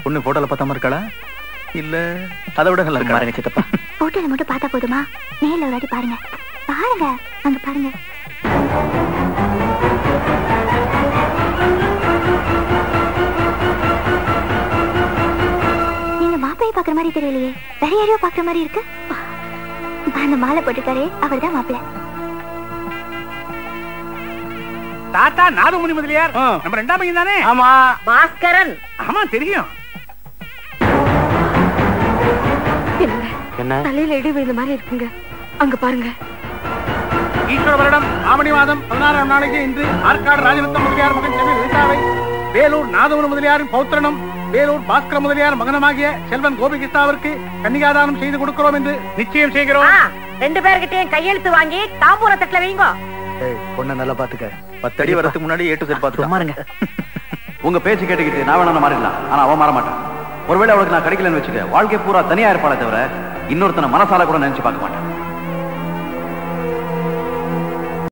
பொண்ணு போட்டோல பார்த்தாம இருக்காளா இல்ல அதை விட நல்லா இருக்கா பாருங்க சித்தப்பா போட்டோல மட்டும் பார்த்தா போதுமா நேர்ல ஒரு வாட்டி பாருங்க பாருங்க அங்க பாருங்க நீங்க மாப்பிளைய பாக்குற மாதிரி தெரியலையே வேற யாரையோ பாக்குற மாதிரி இருக்கு அந்த மாலை போட்டுக்காரே அவர்தான் மாப்பிள்ளை தாத்தா நாதமுனி முதலியார் நம்ம ரெண்டாம் பையன் தானே ஆமா பாஸ்கரன் ஆமா தெரியும் என்ன தலையில இடி விழுந்த மாதிரி இருக்குங்க அங்க பாருங்க ஈஸ்வர வருடம் ஆவணி மாதம் பதினாறாம் நாளைக்கு இன்று ஆற்காடு ராஜரத்ன முதலியார் மகன் செல்வி லலிதாவை வேலூர் நாதமுனி முதலியாரின் பௌத்திரனும் வேலூர் பாஸ்கர முதலியார் மகனமாகிய செல்வன் கோபிகிருஷ்ணாவிற்கு கன்னிகாதானம் செய்து கொடுக்கிறோம் என்று நிச்சயம் செய்கிறோம் ரெண்டு பேர்கிட்டயும் கையெழுத்து வாங்கி தாம்பூல தட்டுல வைங்க பொண்ணை நல்லா பாத்துக்க பத்தடி வரதுக்கு முன்னாடி ஏட்டு செட் பார்த்து சும்மா இருங்க உங்க பேச்சு கேட்டுக்கிட்டு நான் வேணா மாறிடலாம் ஆனா அவ மாற மாட்டான் ஒருவேளை அவளுக்கு நான் கிடைக்கலன்னு வச்சுக்க வாழ்க்கை பூரா தனியா இருப்பாளே தவிர இன்னொருத்தனை மனசால கூட நினைச்சு பார்க்க மாட்டேன்